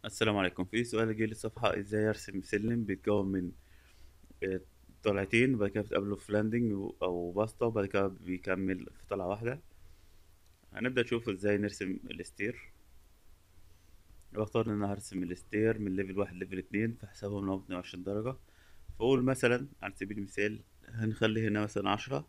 السلام عليكم في سؤال جه لي صفحة ازاي ارسم سلم بيتكون من آه، طلعتين وبعد كده بتقابله في لاندنج و- او بسطة وبعد كده بيكمل في طلعة واحدة هنبدأ نشوف ازاي نرسم الستير واختار ان انا هرسم الستير من ليفل واحد ليفل اتنين فحسابهم لو اتنين وعشرين درجة فأقول مثلا على سبيل المثال هنخلي هنا مثلا عشرة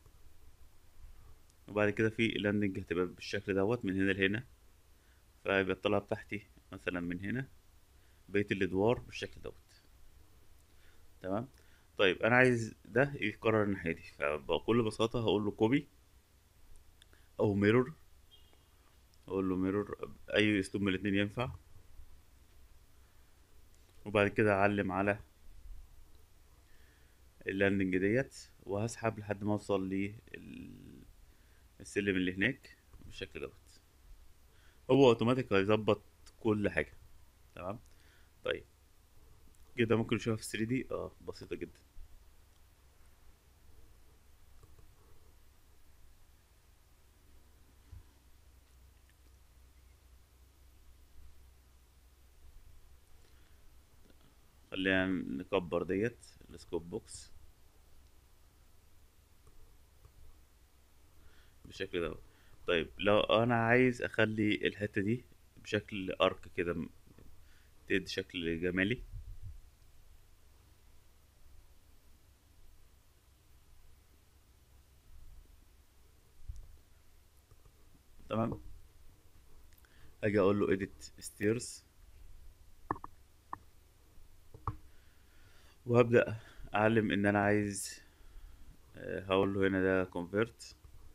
وبعد كده في اللاندنج هتبقى بالشكل دوت من هنا لهنا فيبقى الطلعة بتاعتي مثلا من هنا بقية الأدوار بالشكل دوت تمام طيب انا عايز ده يتكرر الناحيه دي فبكل بساطه هقول له كوبي او ميرور اقول له ميرور اي اسلوب من الاتنين ينفع وبعد كده اعلم على اللاندنج ديت وهسحب لحد ما اوصل للسلم اللي هناك بالشكل دوت هو اوتوماتيك هيظبط كل حاجه تمام طيب كده ممكن نشوفها في 3 دي اه بسيطه جدا خلينا نكبر ديت السكوب بوكس بالشكل ده طيب لو انا عايز اخلي الحتة دي بشكل ارك كده م- تدي شكل جمالي تمام اجي اقول له edit stairs وهبدأ اعلم ان انا عايز آه، هقول له هنا ده convert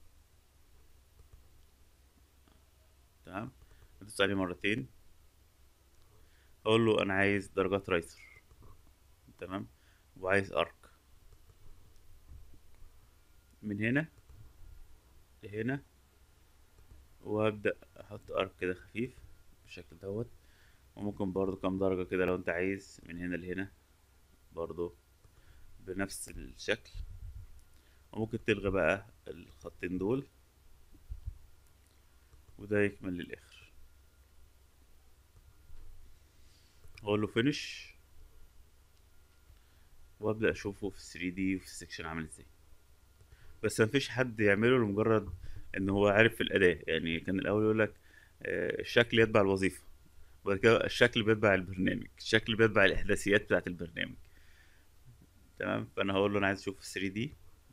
تمام ادوس عليه مرتين هقول له انا عايز درجات رايتر تمام وعايز ارك من هنا لهنا وهبدأ احط ارك كده خفيف بالشكل دوت وممكن برضو كام درجة كده لو انت عايز من هنا لهنا برضو بنفس الشكل وممكن تلغي بقى الخطين دول وده يكمل للآخر اقول له فينش وابدأ اشوفه في 3D وفي السكشن عامل ازاي بس مفيش حد يعمله لمجرد ان هو عارف في الأداة يعني كان الأول يقول لك الشكل يتبع الوظيفة وبعد كده الشكل بيتبع البرنامج الشكل بيتبع الإحداثيات بتاعة البرنامج تمام فأنا هقول له أنا عايز أشوف 3D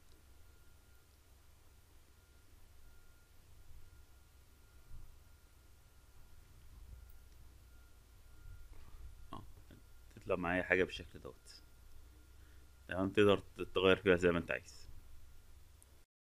اه تطلع معايا حاجة بالشكل دوت تمام تقدر تغير فيها زي ما انت عايز